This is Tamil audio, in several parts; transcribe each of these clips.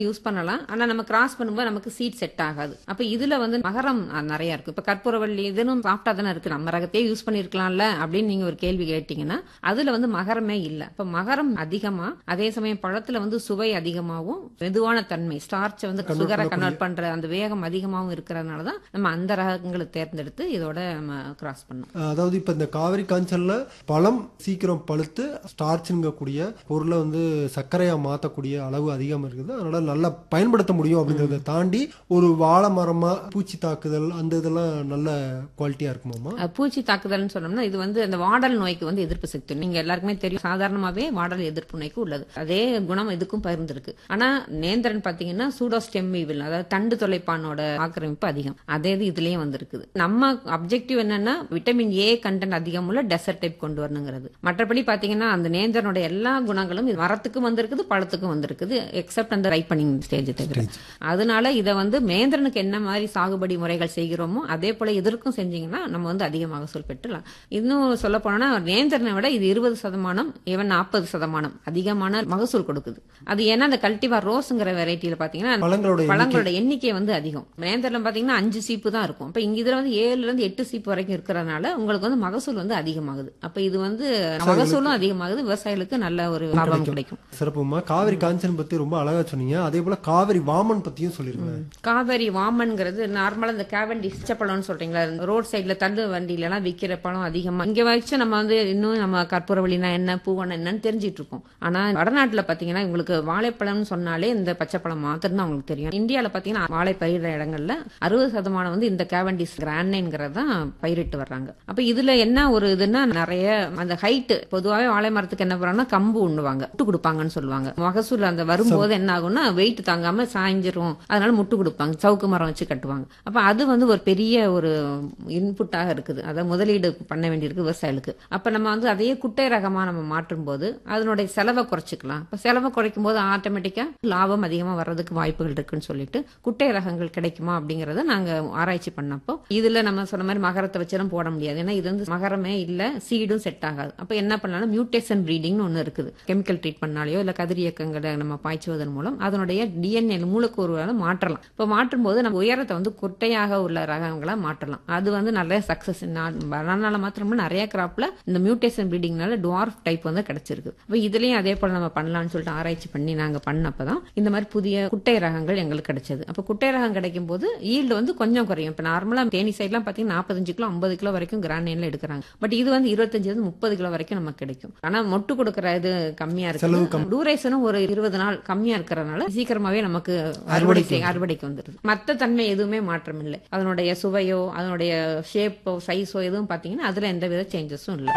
யூஸ் பண்ணலாம் ஆனா நம்ம கிராஸ் பண்ணும்போது நமக்கு சீட் செட் ஆகாது அப்ப இதுல வந்து மகரம் அஹ், நிறைய இருக்கு இப்ப கற்பூரவள்ளி இதுன்னு சாஃப்டா தானே இருக்கு நம்ம ரகத்தையே யூஸ் பண்ணிருக்கலாம்ல அப்படின்னு நீங்க ஒரு கேள்வி கேட்டீங்கன்னா அதுல வந்து மகரமே இல்ல இப்ப மகரம் அதிகமா அதே சமயம் பழத்துல வந்து சுவை அதிகமாகவும் மெதுவான தன்மை ஸ்டார்ச் வந்து சுகரை கன்வெர்ட் பண்ற அந்த வேகம் அதிகமாகவும் இருக்கிறதுனால தான் நம்ம அந்த ரகங்களை தேர்ந்தெடுத்து இதோட நம்ம கிராஸ் பண்ணோம் அதாவது இப்ப இந்த காவிரி காய்ச்சல்ல பழம் சீக்கிரம் பழுத்து ஸ்டார்ச்ங்கக்கூடிய பொருளை வந்து சர்க்கரையா மாத்தக்கூடிய அளவு அதிகமா இருக்குது அதனால நல்லா பயன்படுத்த முடியும் அப்படிங்கறத தாண்டி ஒரு வாழை மரமா பூச்சி தாக்குதல் அந்த இதெல்லாம் நல்ல குவாலிட்டியா இருக்குமாமா அஹ் பூச்சி தாக்குதல்னு சொன்னோம்னா இது வந்து அந்த வாடல் நோய்க்கு வந்து எதிர்ப்பு சக்தி நீங்க எல்லாருக்குமே தெரியும் சாதாரணமாவே வாடல் எதிர்ப்பு நோய்க்கு உள்ளது அதே குணம் இதுக்கும் பகிர்ந்திருக்கு ஆனா நேந்திரன் பாத்தீங்கன்னா சூடோஸ்டெம் ஈவில் அதாவது தண்டு தொலைப்பானோட ஆக்கிரமிப்பு அதிகம் அதே இது இதுலயும் வந்திருக்குது நம்ம அப்ஜெக்டிவ் என்னன்னா விட்டமின் ஏ கண்டென்ட் அதிகம் உள்ள டெசர்ட் டைப் கொண்டு வரணுங்கிறது மற்றபடி பாத்தீங்கன்னா அந்த நேந்திரனோட எல்லா குணங்களும் இது மரத்துக்கும் வந்திருக்குது பழத்துக்கும் வந்திருக்குது எக்ஸப்ட் அந்த ரைப்பனிங் ஸ்டேஜ் தவிர அதனால இதை வந்து மேந்திரனுக்கு என்ன மாதிரி சாகுபடி முறைகள் செய்கிறோமோ அதே போல இதற்கும் செஞ்சீங்கன்னா நம்ம வந்து அதிக மகசூல் பெற்றலாம் இன்னும் சொல்ல போனா நேந்திரனை விட இது இருபது சதமானம் ஈவன் நாற்பது சதமானம் அதிகமான மகசூல் கொடுக்குது அது ஏன்னா அந்த கல்டிவார் ரோஸ்ங்கிற வெரைட்டியில பாத்தீங்கன்னா பழங்களோட பழங்களோட எண்ணிக்கை வந்து அதிகம் நேந்திரன் பாத்தீங்கன்னா அஞ்சு சீப்பு தான் இருக்கும் அப்ப இங்க இதுல வந்து ஏழுல இருந்து எட்டு சீப்பு வரைக்கும் இருக்கிறதுனால உங்களுக்கு வந்து மகசூல் வந்து அதிகமாகுது அப்ப இது வந்து மகசூலும் அதிகமாகுது விவசாயிகளுக்கு நல்ல ஒரு லாபம் கிடைக்கும் சிறப்புமா காவிரி காஞ்சன் பத்தி ரொம்ப அழகா சொன்னீங்க அதே போல காவிரி வாமன் பத்தியும் சொல்லிருங்க காவேரி வாமன்ங்கிறது நார்மலா இந்த கேவண்டி பழம்னு சொல்றீங்களா ரோட் சைடுல தள்ளு வண்டியில எல்லாம் விக்கிற பழம் அதிகமா இங்க வச்சு நம்ம வந்து இன்னும் நம்ம கற்பூரவள்ளினா என்ன பூவனம் என்னன்னு தெரிஞ்சிட்டு இருக்கோம் ஆனா வடநாட்டுல பாத்தீங்கன்னா உங்களுக்கு வாழைப்பழம்னு சொன்னாலே இந்த பச்சைப்பழம் மாத்திரம் தான் உங்களுக்கு தெரியும் இந்தியால பாத்தீங்கன்னா வாழை பயிரிடுற இடங்கள்ல அறுபது சதமானம் வந்து இந்த கேவண்டிஸ் கிராண்டைங்கிறது தான் பயிரிட்டு வர்றாங்க அப்ப இதுல என்ன ஒரு இதுன்னா நிறைய அந்த ஹைட் பொதுவாவே வாழை மரத்துக்கு என்ன பண்றாங்கன்னா கம்பு உண்ணுவாங்க முட்டு கொடுப்பாங்கன்னு சொல்லுவாங்க மகசூல் அந்த வரும்போது என்ன ஆகும்னா வெயிட் தாங்காம சாய்ஞ்சிரும் அதனால முட்டு கொடுப்பாங்க சவுக்கு மரம் வச்சு கட்டுவாங்க அப்ப அது வந்து ஒரு பெரிய ஒரு இன்புட்டாக இருக்குது அதை முதலீடு பண்ண வேண்டியிருக்கு விவசாயிகளுக்கு அப்ப நம்ம வந்து அதையே குட்டை ரகமா நம்ம மாற்றும் போது அதனுடைய செலவை குறைச்சிக்கலாம் இப்ப செலவை குறைக்கும் போது ஆட்டோமேட்டிக்கா லாபம் அதிகமா வர்றதுக்கு வாய்ப்புகள் இருக்குன்னு சொல்லிட்டு குட்டை ரகங்கள் கிடைக்குமா அப்படிங்கறத நாங்க ஆராய்ச்சி பண்ணப்போ இதுல நம்ம சொன்ன மாதிரி மகரத்தை வச்சிடும் போட முடியாது ஏன்னா இது வந்து மகரமே இல்ல சீடும் செட் ஆகாது அப்ப என்ன பண்ணலாம் மியூட்டேஷன் ப்ரீடிங்னு ஒண்ணு இருக்குது கெமிக்கல் ட்ரீட் பண்ணாலேயோ இல்ல கதிரியக்கங்களை நம்ம பாய்ச்சுவதன் மூலம் அதனுடைய டிஎன்ஏ மூலக்கூறுகளை மாற்றலாம் இப்ப மாற்றும் போது நம்ம உயரத்தை வந்து குட்டையாக உள்ள ரகங்களா மாற்றலாம் அது வந்து நிறைய சக்சஸ் பனானால மாத்திரமா நிறைய கிராப்ல இந்த மியூட்டேஷன் ப்ரீடிங்னால டுவார்ஃப் டைப் வந்து கிடைச்சிருக்கு அப்ப இதுலயும் அதே போல நம்ம பண்ணலாம்னு சொல்லிட்டு ஆராய்ச்சி பண்ணி நாங்க பண்ணப்பதான் இந்த மாதிரி புதிய குட்டை ரகங்கள் எங்களுக்கு கிடைச்சது அப்ப குட்டை ரகம் கிடைக்கும் போது ஈல்டு வந்து கொஞ்சம் குறையும் இப்ப நார்மலா தேனி சைட்லாம் பாத்தீங்கன்னா நாற்பத்தஞ்சு கிலோ ஐம்பது கிலோ வரைக்கும் கிரானைன்ல எடுக்கிறாங்க பட் இது வந்து இருபத்தஞ்சு இருந்து முப்பது கிலோ வரைக்கும் நமக்கு கிடைக்கும் ஆனா மொட்டு கொடுக்கற இது கம்மியா இருக்கு டூரேஷனும் ஒரு இருபது நாள் கம்மியா இருக்கிறதுனால சீக்கிரமாவே நமக்கு அறுவடை செய்- அறுவடைக்கு வந்துருது மத்த தன்மை எதுவுமே மாற்றம் இல்லை அதனுடைய சுவையோ அதனுடைய ஷேப்போ சைஸோ எதுவும் பாத்தீங்கன்னா அதுல எந்த வித சேஞ்சஸும் இல்லை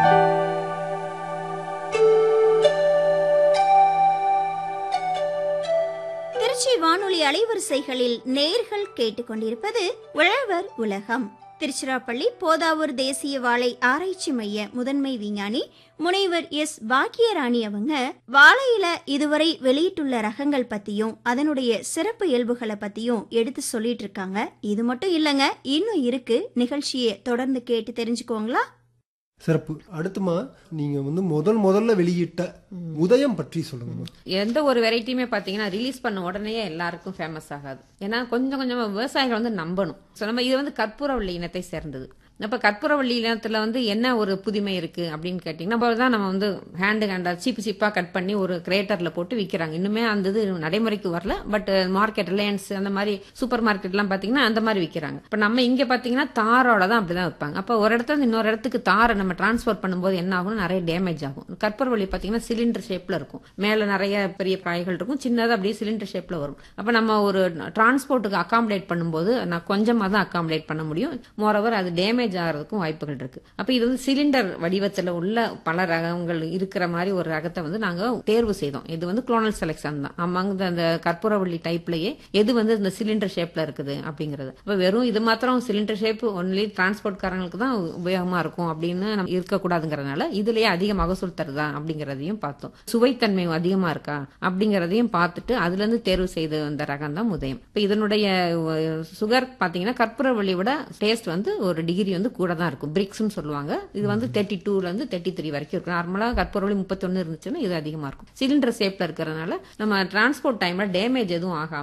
திருச்சி வானொலி அலைவரிசைகளில் நேர்கள் கேட்டுக்கொண்டிருப்பது உழவர் உலகம் திருச்சிராப்பள்ளி போதாவூர் தேசிய வாழை ஆராய்ச்சி மைய முதன்மை விஞ்ஞானி முனைவர் எஸ் பாக்கியராணி அவங்க வாழையில இதுவரை வெளியிட்டுள்ள ரகங்கள் பத்தியும் அதனுடைய சிறப்பு இயல்புகளை பத்தியும் எடுத்து சொல்லிட்டு இருக்காங்க இது மட்டும் இல்லைங்க இன்னும் இருக்கு நிகழ்ச்சியை தொடர்ந்து கேட்டு தெரிஞ்சுக்கோங்களா சிறப்பு அடுத்துமா நீங்க வந்து முதல் முதல்ல வெளியிட்ட உதயம் பற்றி சொல்லுங்க எந்த ஒரு வெரைட்டியுமே பாத்தீங்கன்னா ரிலீஸ் பண்ண உடனே எல்லாருக்கும் ஃபேமஸ் ஆகாது ஏன்னா கொஞ்சம் கொஞ்சமா விவசாயிகள் வந்து நம்பணும் So, நம்ம இது வந்து கற்பூரவள்ளி இனத்தை சேர்ந்தது அப்ப கற்பூரவள்ளி இனத்துல வந்து என்ன ஒரு புதுமை இருக்கு அப்படின்னு கேட்டீங்கன்னா அப்ப தான் நம்ம வந்து ஹேண்டு ஹேண்டா சீப்பு சீப்பா கட் பண்ணி ஒரு கிரேட்டர்ல போட்டு விக்கிறாங்க இன்னுமே அந்த இது நடைமுறைக்கு வரல பட் மார்க்கெட் ரிலையன்ஸ் அந்த மாதிரி சூப்பர் மார்க்கெட் எல்லாம் பாத்தீங்கன்னா அந்த மாதிரி விக்கிறாங்க இப்ப நம்ம இங்க பாத்தீங்கன்னா தாரோட தான் அப்படிதான் வைப்பாங்க அப்ப ஒரு இடத்துல இருந்து இன்னொரு இடத்துக்கு தாரை நம்ம டிரான்ஸ்போர்ட் பண்ணும்போது என்ன ஆகும் நிறைய டேமேஜ் ஆகும் கற்பூரவள்ளி பாத்தீங்கன்னா சிலிண்டர் ஷேப்ல இருக்கும் மேல நிறைய பெரிய காய்கள் இருக்கும் சின்னதா அப்படியே சிலிண்டர் ஷேப்ல வரும் அப்ப நம்ம ஒரு டிரான்ஸ்போர்ட்டுக்கு அகாமடேட் பண்ணும்போது நான் கொஞ்சமா தான் அகாமடேட் பண்ண முடியும் மோரோவர் அது டேமேஜ் ஆகிறதுக்கும் வாய்ப்புகள் இருக்கு அப்ப இது வந்து சிலிண்டர் வடிவத்துல உள்ள பல ரகங்கள் இருக்கிற மாதிரி ஒரு ரகத்தை வந்து நாங்க தேர்வு செய்தோம் இது வந்து குளோனல் செலெக்ஷன் தான் அமங் அந்த கற்பூரவள்ளி டைப்லயே எது வந்து இந்த சிலிண்டர் ஷேப்ல இருக்குது அப்படிங்கிறது அப்ப வெறும் இது மாத்திரம் சிலிண்டர் ஷேப் ஒன்லி டிரான்ஸ்போர்ட் காரங்களுக்கு தான் உபயோகமா இருக்கும் அப்படின்னு நம்ம இருக்கக்கூடாதுங்கிறதுனால இதுலயே அதிக மகசூல் தருதா அப்படிங்கறதையும் பார்த்தோம் சுவைத்தன்மை அதிகமா இருக்கா அப்படிங்கறதையும் பார்த்துட்டு அதுல இருந்து தேர்வு செய்த அந்த ரகம் தான் உதயம் இப்ப இதனுடைய சுகர் பாத்தீங்கன்னா கற்பூரவள்ளி விட டேஸ்ட் வந்து ஒரு டிகிரி வந்து கூட தான் இருக்கும் பிரிக்ஸ்னு சொல்லுவாங்க இது வந்து தேர்ட்டி டூல இருந்து தேர்ட்டி த்ரீ வரைக்கும் இருக்கும் நார்மலா கற்பூரவள்ளி முப்பத்தொன்னு இருந்துச்சுன்னா இது அதிகமா இருக்கும் சிலிண்டர் ஷேப்ல இருக்கிறதுனால நம்ம டிரான்ஸ்போர்ட் டைம்ல டேமேஜ் எதுவும் ஆகாம